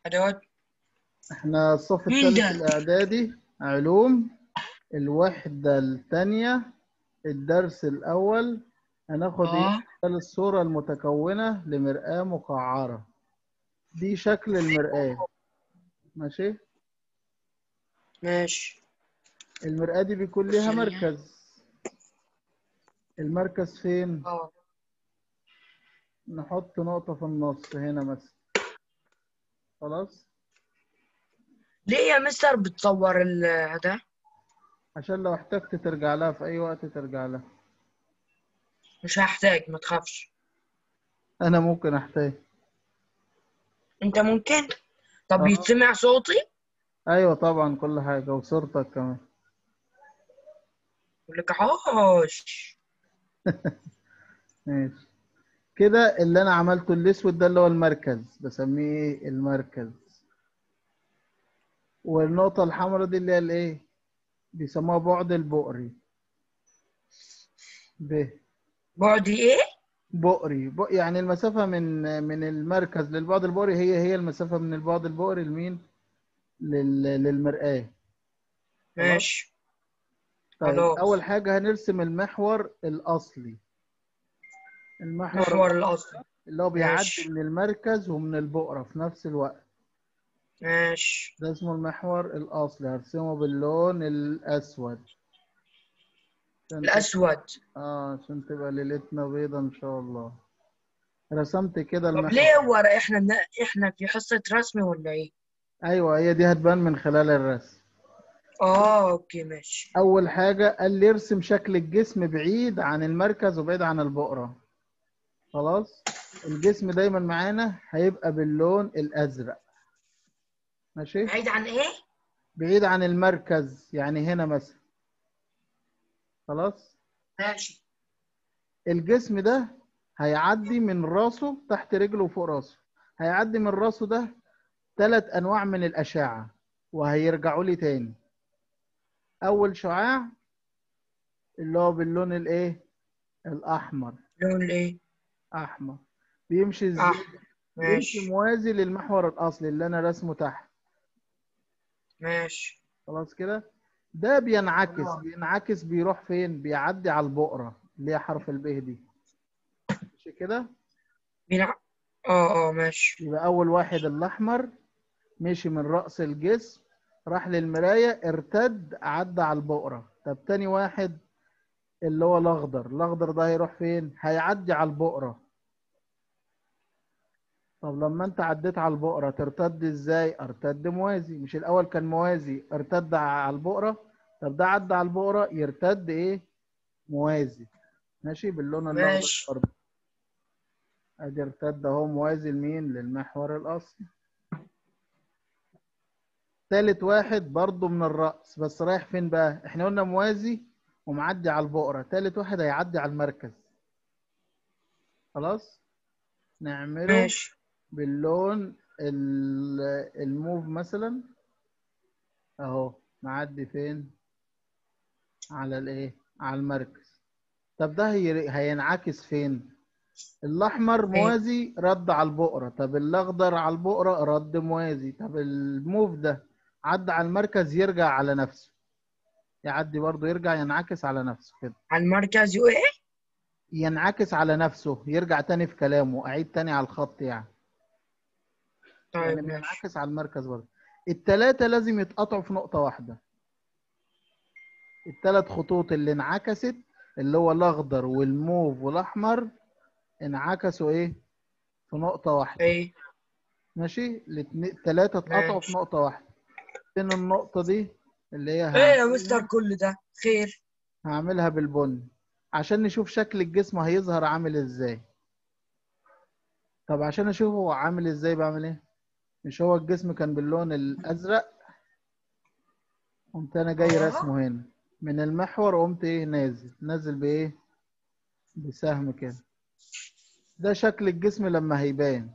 ادوات احنا الصف مين الثالث ده؟ الاعدادي علوم الوحدة الثانية الدرس الاول هناخد ايه اه مثال الصورة المتكونة لمرآة مقعرة دي شكل المرآة ماشي ماشي المرآة دي بيكون ليها ثانية. مركز المركز فين اه نحط نقطة في النص هنا مثلا خلاص ليه يا مستر بتصور ال ده عشان لو احتجت ترجع لها في اي وقت ترجع لها مش هحتاج ما تخافش انا ممكن احتاج انت ممكن طب آه. يتسمع صوتي ايوه طبعا كل حاجة وصورتك كمان يقول لك حوش ماشي كده اللي انا عملته الاسود ده اللي هو المركز بسميه ايه المركز والنقطة الحمراء دي اللي هي الايه بيسموها بعد البؤري ب بعدي ايه بؤري ب... يعني المسافة من من المركز للبعد البؤري هي هي المسافة من البعد البؤري لمين لل... للمرآة ماشي طيب خلاص. أول حاجة هنرسم المحور الأصلي المحور محور الاصل اللي هو بيعدي ماشي. من المركز ومن البؤرة في نفس الوقت ماشي ده اسمه المحور الأصلي هرسمه باللون الأسود عشان الاسود اه عشان تبقى ليلتنا بيضة إن شاء الله رسمت كده طب المحور ليه ورا احنا احنا في حصة رسم ولا ايه أيوه هي دي هتبان من خلال الرسم اه اوكي ماشي أول حاجة قال لي ارسم شكل الجسم بعيد عن المركز وبعيد عن البؤرة خلاص الجسم دايما معانا هيبقى باللون الأزرق ماشي بعيد عن ايه بعيد عن المركز يعني هنا مثلا خلاص ماشي الجسم ده هيعدي من راسه تحت رجله وفوق راسه هيعدي من راسه ده ثلاث انواع من الاشعه وهيرجعوا لي تاني اول شعاع اللي هو باللون الايه الاحمر لون ايه احمر بيمشي ازاي اه بيمشي ماشي موازي للمحور الاصلي اللي انا رسمه تحت ماشي خلاص كده ده بينعكس آه. بينعكس بيروح فين بيعدي على البقره اللي هي حرف الب دي مش كده بيلعب اه اه ماشي يبقى أول واحد الأحمر مشي من رأس الجسم راح للمراية ارتد عدى على البقرة طب تاني واحد اللي هو الأخضر الأخضر ده هيروح فين؟ هيعدي على البقرة طب لما أنت عديت على البقرة ترتد إزاي؟ ارتد موازي مش الأول كان موازي ارتد على البقرة طب ده عدى على البقرة يرتد إيه؟ موازي ماشي باللون الأخضر ماشي. برضه. ادي ارتد اهو موازي لمين للمحور الاصلي تالت واحد برضو من الرأس بس رايح فين بقى احنا قلنا موازي ومعدي على البقرة تالت واحد هيعدي على المركز خلاص نعمله ماشي باللون ال- الموف مثلا اهو معدي فين على الايه على المركز طب ده هي- هينعكس فين الاحمر موازي رد على البقره طب الاخضر على البقره رد موازي طب الموف ده عدى على المركز يرجع على نفسه يعدي برضه يرجع ينعكس على نفسه كده على المركز وايه ينعكس على نفسه يرجع تاني في كلامه اعيد تاني على الخط يعني طيب يعني ماشي بينعكس على المركز برضه التلاتة لازم يتقطعوا في نقطة واحدة التلات خطوط اللي انعكست اللي هو الأخضر والموف والأحمر انعكسوا إيه؟ في نقطة واحدة ايه ماشي الاتنين التلاتة اتقطعوا ماشي. في نقطة واحدة فين النقطة دي اللي هي ايه يا هعملها- مستر كل ده خير هعملها بالبني عشان نشوف شكل الجسم هيظهر عامل ازاي طب عشان اشوفه هو عامل ازاي بعمل ايه مش هو الجسم كان باللون الازرق قمت انا جاي آه. رسمه هنا من المحور قمت ايه نازل نازل بايه بسهم كده ده شكل الجسم لما هيبان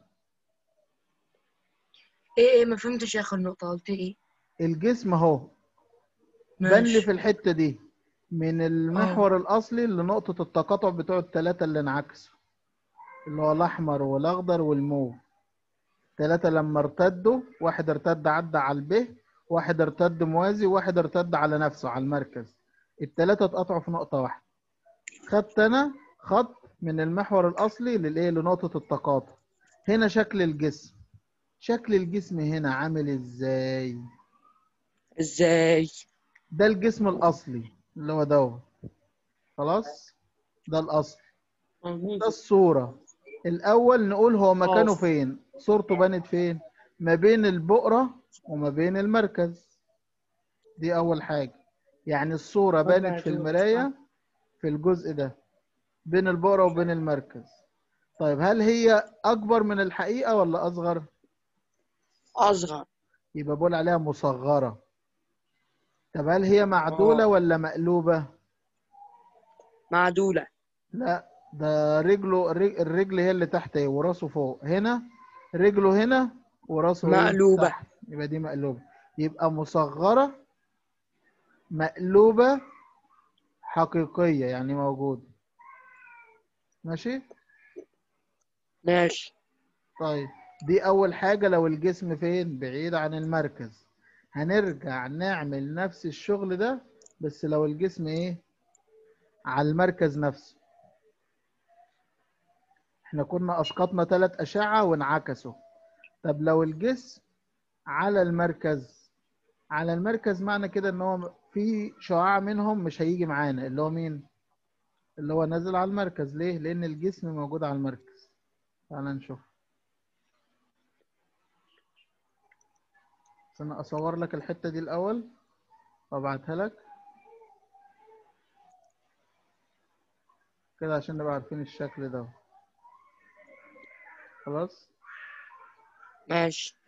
ايه ايه ما فهمتش يا اخي النقطة قلت ايه الجسم اهو بان لي ماشي في الحتة دي من المحور الاصلي لنقطة التقاطع بتوع الثلاثة اللي انعكسوا اللي هو الاحمر والاخضر والموف التلاتة لما ارتدوا واحد ارتد عدى على الب واحد ارتد موازي واحد ارتد على نفسه على المركز التلاتة اتقطعوا في نقطة واحدة خدت انا خط من المحور الاصلي للايه لنقطة التقاطع هنا شكل الجسم شكل الجسم هنا عامل ازاي ازاي ده الجسم الاصلي اللي هو دوت خلاص ده الاصل ده الصورة الأول نقول هو مكانه أوف. فين صورته بانت فين ما بين البقرة وما بين المركز دي أول حاجة يعني الصورة بانت في المراية في الجزء ده بين البقرة وبين المركز طيب هل هي أكبر من الحقيقة ولا أصغر اصغر يبقى بقول عليها مصغرة طب هل هي معدولة آه. ولا مقلوبة معدولة لا ده رجله الرج- الرجل هي اللي تحت ايه وراسه فوق هنا رجله هنا وراسه إيه؟ مقلوبة. تحت يبقى دي مقلوبة يبقى مصغرة مقلوبة حقيقية يعني موجودة ماشي ماشي طيب دي أول حاجة لو الجسم فين بعيد عن المركز هنرجع نعمل نفس الشغل ده بس لو الجسم ايه على المركز نفسه احنا كنا اسقطنا ثلاث اشعه وانعكسوا طب لو الجسم على المركز على المركز معنى كده ان هو في شعاع منهم مش هيجي معانا اللي هو مين اللي هو نازل على المركز ليه لان الجسم موجود على المركز تعال نشوف بس انا اصور لك الحته دي الاول وابعتها لك كده عشان نبقى عارفين الشكل ده خلاص ماشي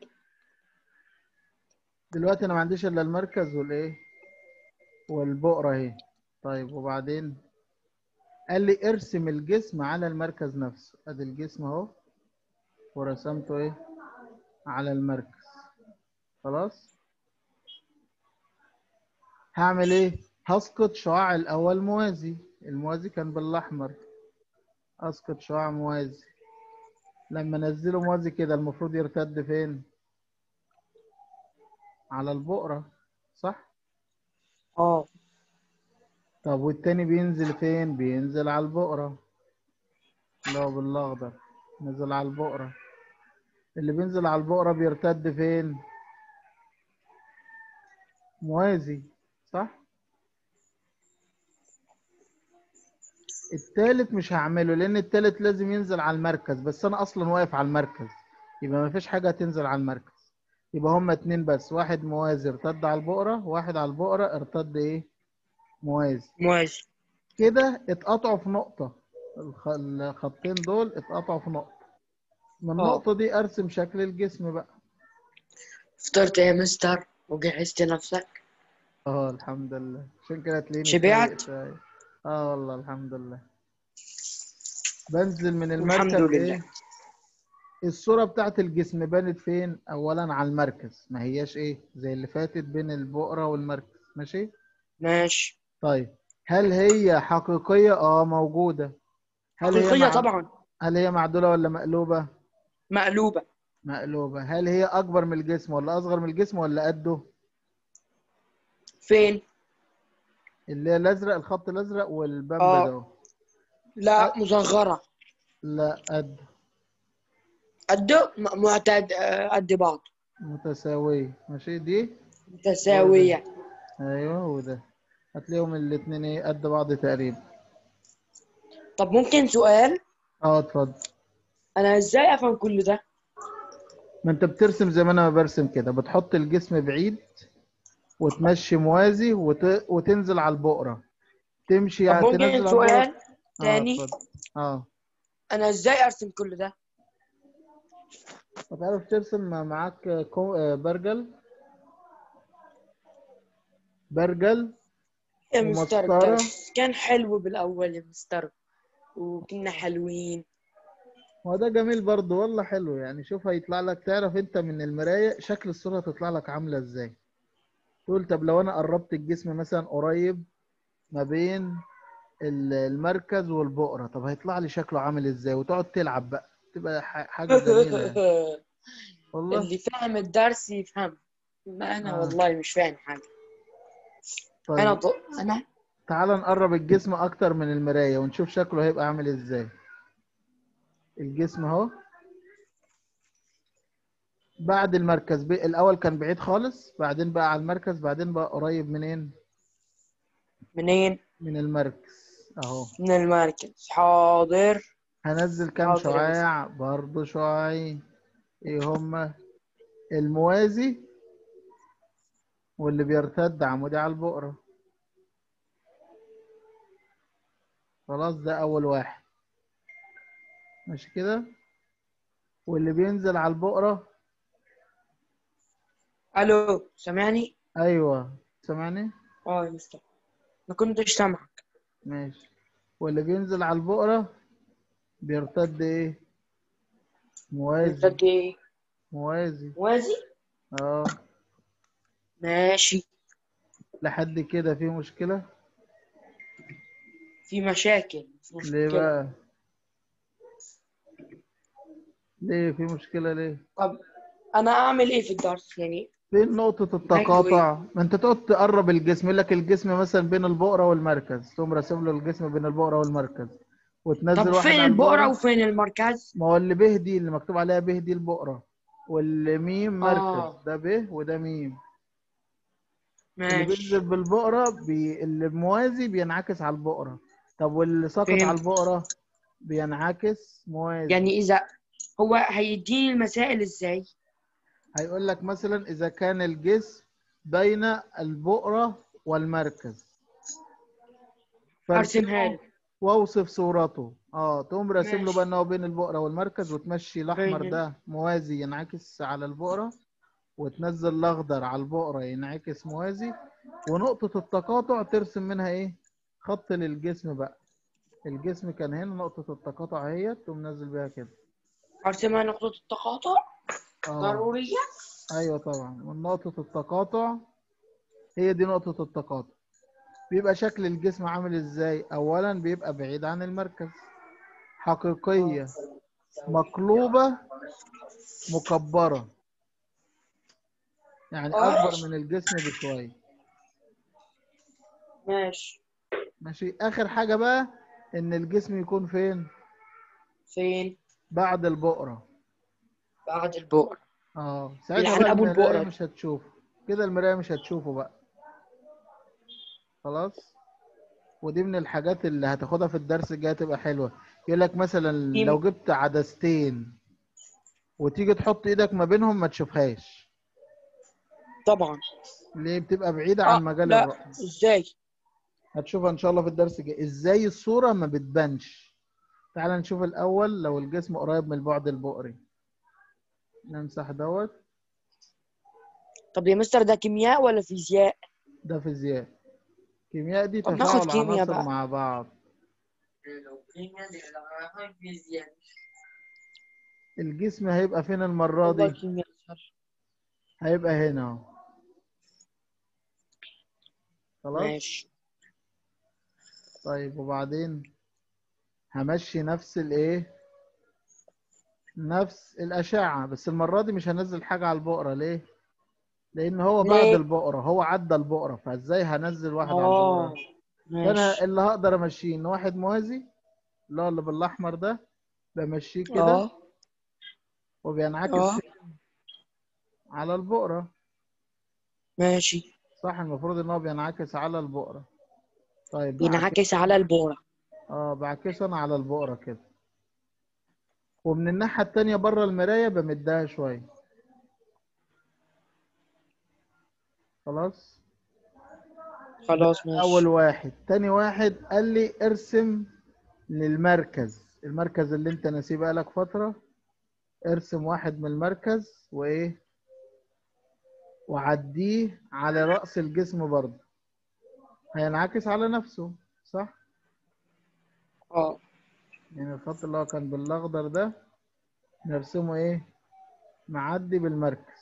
دلوقتي انا ما عنديش الا المركز والايه والبقرة اهي طيب وبعدين قال لي ارسم الجسم على المركز نفسه ادي الجسم اهو ورسمته ايه على المركز خلاص هعمل ايه هسقط شعاع الاول موازي الموازي كان بالاحمر اسقط شعاع موازي لما انزله موازي كده المفروض يرتد فين على البقرة صح اه طب والتاني بينزل فين بينزل على البقرة اللي هو بالاخضر نزل على البقرة اللي بينزل على البقرة بيرتد فين موازي صح التالت مش هعمله لان التالت لازم ينزل على المركز بس انا اصلا واقف على المركز يبقى ما فيش حاجة هتنزل على المركز يبقى هما اتنين بس واحد موازي ارتد على البقرة واحد على البقرة ارتد ايه موازي موازي كده اتقطعوا في نقطة الخ- الخطين دول اتقطعوا في نقطة من اه. النقطة دي ارسم شكل الجسم بقى فطرت يا مستر وجهزت نفسك اه الحمد لله عشان كده تلاقيني شبعت؟ فايق شوية. اه والله الحمد لله بنزل من الحمد المركز لله. ايه الصورة بتاعت الجسم بانت فين اولا على المركز ما هياش ايه زي اللي فاتت بين البقرة والمركز ماشي ماشي طيب هل هي حقيقية اه موجودة هل هي حقيقية مع- طبعا هل هي معدولة ولا مقلوبة مقلوبة مقلوبة هل هي أكبر من الجسم ولا أصغر من الجسم ولا قده؟ فين اللي هي الأزرق الخط الأزرق والبامبا اه. ده أهو. لا مصغرة لا قده قده م- معتد آه، قد بعض متساوية ماشي دي متساوية أيوه وده هتلاقيهم الاتنين إيه قد بعض تقريبا طب ممكن سؤال أه اتفضل أنا إزاي أفهم كل ده ما أنت بترسم زي ما أنا برسم كده بتحط الجسم بعيد وتمشي موازي وت... وتنزل على البقرة تمشي طب تنزل على ممكن البقرة سؤال آه، تاني اتفضل. اه أنا إزاي أرسم كل ده هتعرف ترسم معاك كو- آه، برجل برجل يا مستر ومسطرة. بس كان حلو بالأول يا مستر وكنا حلوين هو ده جميل برضه والله حلو يعني شوف هيطلع لك تعرف انت من المراية شكل الصورة تطلع لك عاملة ازاي تقول طب لو انا قربت الجسم مثلا قريب ما بين ال- المركز والبقرة طب هيطلع لي شكله عامل ازاي وتقعد تلعب بقى تبقى ح- حاجة جميلة يعني. والله اللي فاهم الدرس يفهم ما انا آه. والله مش فاهم حاجه انا طيب ض... انا تعال نقرب الجسم اكتر من المراية ونشوف شكله هيبقى عامل ازاي الجسم اهو بعد المركز بي... الاول كان بعيد خالص بعدين بقى على المركز بعدين بقى قريب منين منين من المركز اهو من المركز حاضر هنزل كام حاضر يا شعاع برضو شعاعين ايه هما الموازي واللي بيرتد عمودي على البقرة خلاص ده اول واحد ماشي كده واللي بينزل على البقرة الو سامعني ايوه سامعني اه يا مستر ما كنتش سامعك ماشي واللي بينزل على البقرة بيرتد ايه موازي قد ايه موازي موازي اه ماشي لحد كده في مشكلة في مشاكل في ليه مشكلة. بقى ليه في مشكلة ليه طب انا اعمل ايه في الدرس يعني فين نقطة التقاطع ما انت تقعد تقرب الجسم يقول لك الجسم مثلا بين البقرة والمركز تقوم راسم له الجسم بين البقرة والمركز وتنزل طب واحد فين على البقرة وفين المركز ما هو اللي به دي اللي مكتوب عليها به دي البقرة واللي ميم مركز آه. ده به وده ميم اللي ماشي بينزل بالبقرة بي... اللي موازي بينعكس على البقرة طب واللي سقط فهمت. على البقرة بينعكس موازي يعني اذا هو هيديني المسائل ازاي هيقول لك مثلا إذا كان الجسم بين البقرة والمركز ارسمها فارسمه لي واوصف صورته اه تقوم راسم له ماشي. بقى ان هو بين البقرة والمركز وتمشي الأحمر بين- ده موازي ينعكس على البقرة وتنزل الأخضر على البقرة ينعكس موازي ونقطة التقاطع ترسم منها إيه؟ خط للجسم بقى الجسم كان هنا نقطة التقاطع اهي تقوم نازل بيها كده ارسمها نقطة التقاطع اه ضرورية ايوه طبعا ونقطة التقاطع هي دي نقطة التقاطع بيبقى شكل الجسم عامل ازاي اولا بيبقى بعيد عن المركز حقيقية مقلوبة مكبرة يعني اكبر من الجسم بشوية ماشي ماشي اخر حاجة بقى ان الجسم يكون فين فين بعد البقرة بعد البقرة اه اللي ساعتها عن بقى أبو المراية البقرة. مش هتشوفه كده المراية مش هتشوفه بقى خلاص ودي من الحاجات اللي هتاخدها في الدرس الجاي تبقى حلوة يقول لك مثلا في- لو جبت عدستين وتيجي تحط ايدك ما بينهم ما تشوفهاش طبعا ليه بتبقى بعيدة عن آه مجال لا الرؤية ازاي هتشوفها ان شاء الله في الدرس الجاي ازاي الصورة ما بتبانش تعال نشوف الاول لو الجسم قريب من البعد البؤري نمسح دوت طب يا مستر ده كيمياء ولا فيزياء ده فيزياء كيمياء دي طب ناخد تفاعل كيمياء عناصر بقى. مع بعض فيزياء الجسم هيبقى فين المرة والله دي كيمياء صح. هيبقى هنا اهو خلاص ماشي طيب وبعدين همشي نفس الايه نفس الأشعة بس المرة دي مش هنزل حاجة على البقرة ليه لأن هو بعد ليه؟ البقرة هو عدى البقرة فازاي هنزل واحد على اه البقرة فأنا ماشي اللي هقدر أمشيه إن واحد موازي اللي هو اللي بالأحمر ده بمشيه كده اه وبينعكس اه على البقرة ماشي صح المفروض إن هو بينعكس على البقرة طيب بعكس- ينعكس على البورة اه بعكسه انا على البقرة كده ومن الناحية التانية بره المراية بمدها شوية خلاص خلاص ماشي أول واحد تاني واحد قال لي ارسم للمركز المركز اللي انت ناسيه بقالك فترة ارسم واحد من المركز وايه وعديه على رأس الجسم برضه هينعكس على نفسه صح؟ اه يعني الخط اللي هو كان بالاخضر ده نرسمه ايه معدي بالمركز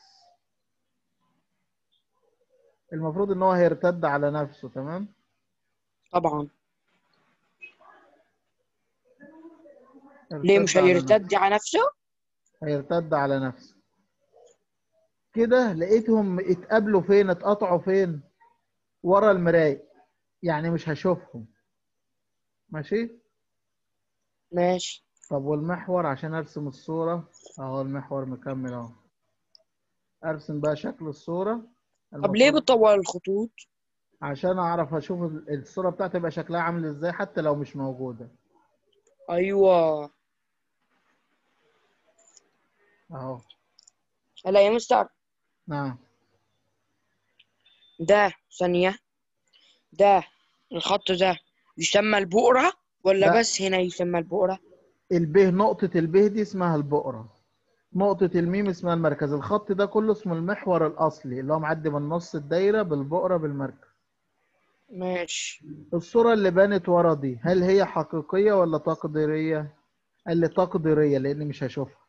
المفروض ان هو هيرتد على نفسه تمام طبعا ليه مش على هيرتد على نفسه نفسه. هيرتد على نفسه كده لقيتهم اتقابلوا فين اتقطعوا فين ورا المراية يعني مش هشوفهم ماشي ماشي طب والمحور عشان ارسم الصورة اهو المحور مكمل اهو ارسم بقى شكل الصورة طب ليه المفروض- بتطول الخطوط عشان اعرف اشوف ال- الصورة بتاعتي يبقى شكلها عامل ازاي حتى لو مش موجودة ايوه اهو هلا يا مستر نعم ده ثانية ده الخط ده يسمى البقرة ولا لا. بس هنا يسمى البقرة الب نقطة الب دي اسمها البقرة نقطة الميم اسمها المركز الخط ده كله اسمه المحور الأصلي اللي هو معدي من نص الدايرة بالبقرة بالمركز ماشي الصورة اللي بانت ورا دي هل هي حقيقية ولا تقديرية؟ قال لي تقديرية لأني مش هشوفها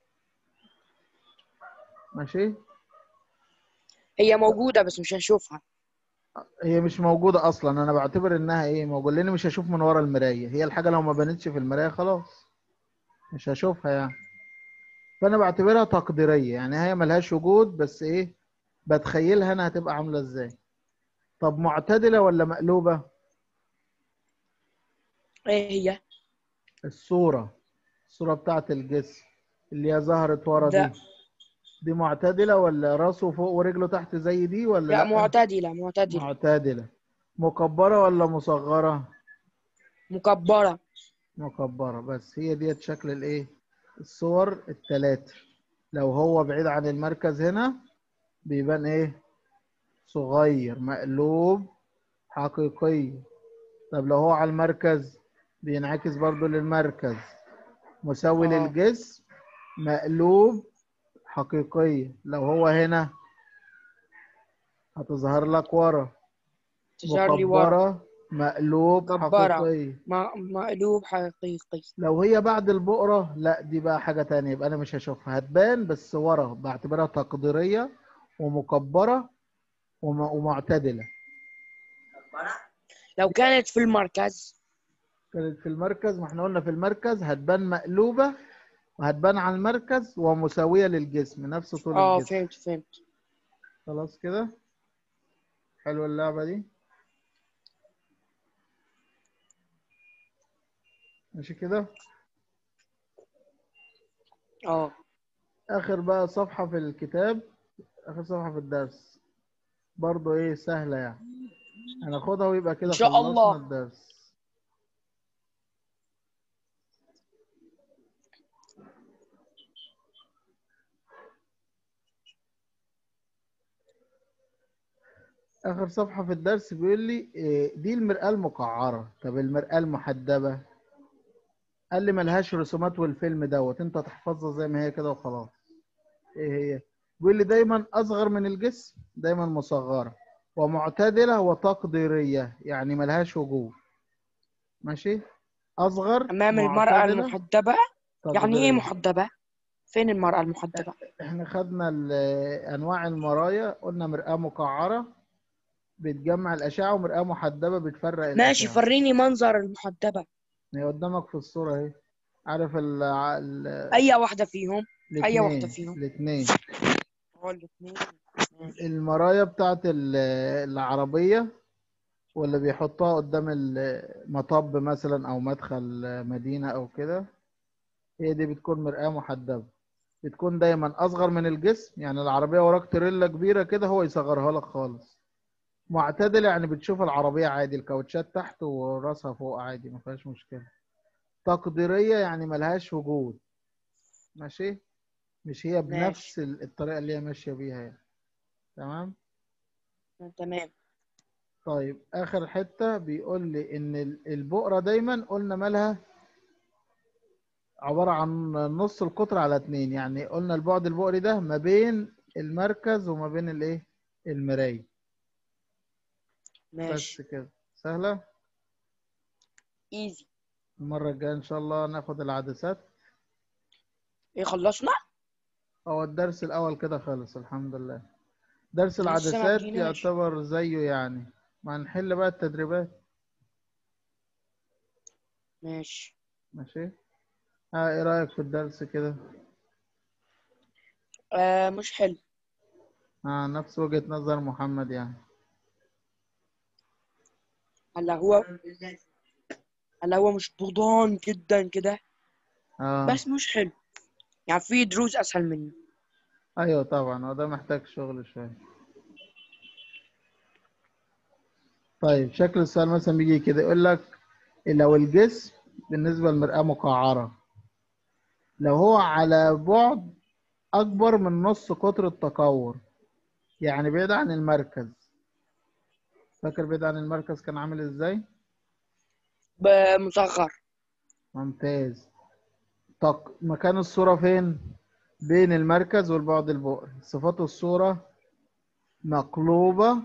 ماشي؟ هي موجودة بس مش هنشوفها هي مش موجودة أصلا أنا بعتبر إنها إيه موجودة لأني مش هشوف من ورا المراية هي الحاجة لو ما بانتش في المراية خلاص مش هشوفها يعني فأنا بعتبرها تقديرية يعني هي ملهاش وجود بس إيه بتخيلها أنا هتبقى عاملة إزاي طب معتدلة ولا مقلوبة؟ ايه هي الصورة الصورة بتاعت الجسم اللي هي ظهرت ورا ده. دي دي معتدلة ولا راسه فوق ورجله تحت زي دي ولا لا معتدلة معتدلة معتدلة مكبرة ولا مصغرة مكبرة مكبرة بس هي ديت شكل الايه الصور التلاتة لو هو بعيد عن المركز هنا بيبان ايه صغير مقلوب حقيقي طب لو هو على المركز بينعكس برضو للمركز مساوي آه. للجسم مقلوب حقيقية لو هو هنا هتظهر لك ورا تظهر لي ورا مكبرة مقلوب مكبرة. حقيقية م- مقلوب حقيقي لو هي بعد البقرة لا دي بقى حاجة تانية يبقى أنا مش هشوفها هتبان بس ورا بعتبرها تقديرية ومكبرة وم- ومعتدلة لو كانت في المركز كانت في المركز ما احنا قلنا في المركز هتبان مقلوبة وهتبان على المركز ومساوية للجسم نفس طول اه الجسم فهمت فهمت خلاص كده حلوة اللعبة دي ماشي كده اه آخر بقى صفحة في الكتاب آخر صفحة في الدرس برضو إيه سهلة يعني هناخدها ويبقى كده إن شاء خلصنا الله. الدرس آخر صفحة في الدرس بيقول لي إيه، دي المرآة المقعرة طب المرآة المحدبة قال لي ملهاش رسومات والفيلم دوت انت تحفظها زي ما هي كده وخلاص ايه هي بيقول لي دايما اصغر من الجسم دايما مصغرة ومعتدلة وتقديرية يعني ملهاش وجود ماشي اصغر امام المرأة معتدلة، المحدبة يعني ايه تقديرية. محدبة فين المرأة المحدبة احنا خدنا ال- انواع المرايا قلنا مرآة مقعرة بتجمع الاشعة ومرآة محدبة بتفرق ماشي الاشعة فريني منظر المحدبة هي قدامك في الصورة اهي عارف ال ال اي واحدة فيهم أي واحدة الاتنين- فيهم؟ الاتنين اه الاثنين المرايا بتاعت ال- العربية واللي بيحطها قدام المطب مثلا أو مدخل مدينة أو كده هي دي بتكون مرآة محدبة بتكون دايما أصغر من الجسم يعني العربية وراك تريلا كبيرة كده هو يصغرها لك خالص معتدلة يعني بتشوف العربية عادي الكاوتشات تحت وراسها فوق عادي ما فيهاش مشكلة تقديرية يعني ملهاش وجود ماشي مش هي بنفس الطريقة اللي هي ماشية بيها يعني. تمام تمام طيب اخر حته بيقول لي ان ال- البقره دايما قلنا مالها عباره عن نص القطر على اتنين يعني قلنا البعد البقري ده ما بين المركز وما بين الايه المرايه ماشي بس كده سهله ايزي المره الجايه ان شاء الله ناخد العدسات ايه خلصنا هو الدرس الاول كده خلص الحمد لله درس لسه ما العدسات بديناش. يعتبر زيه يعني ما هنحل بقى التدريبات ماشي ماشي ها ايه رايك في الدرس كده آه مش حلو اه نفس وجهة نظر محمد يعني هلا هو هلا هو مش بغضان جدا كده اه بس مش حلو يعني في دروس اسهل منه ايوه طبعا هو ده محتاج شغل شوية طيب شكل السؤال مثلا بيجي كده يقول لك لو الجسم بالنسبة للمرآة مقعرة لو هو على بعد أكبر من نص قطر التكور يعني بعيد عن المركز فاكر بعيد عن المركز كان عامل ازاي؟ بمصغر ممتاز طق مكان الصورة فين؟ بين المركز والبعد البؤري صفات الصورة مقلوبة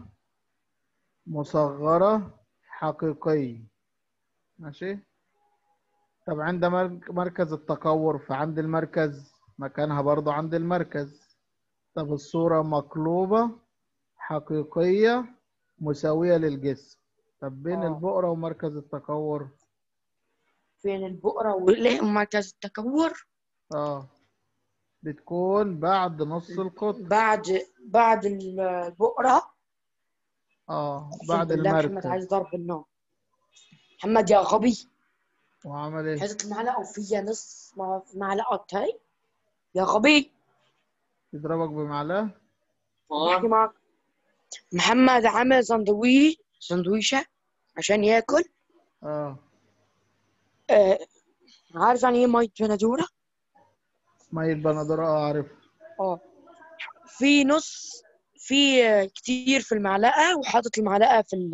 مصغرة حقيقية ماشي طب عند مر- مركز التكور فعند المركز مكانها برضو عند المركز طب الصورة مقلوبة حقيقية مساوية للجسم طب بين آه. البؤرة ومركز التكور فين البقرة وليه مركز التكور اه بتكون بعد نص القطر بعد بعد البقرة اه أقسم بعد بالله محمد المركز عايز ضرب النار محمد يا غبي وعمل ايه حتة المعلقة وفيها نص مع- معلقة هاي يا غبي يضربك بمعلقة بحكي معك محمد عمل سندويش سندويشة عشان ياكل اه آه عارف يعني ايه مية بندورة؟ مية بندورة اه عارف اه في نص في آه، كتير في المعلقة وحاطط المعلقة في ال...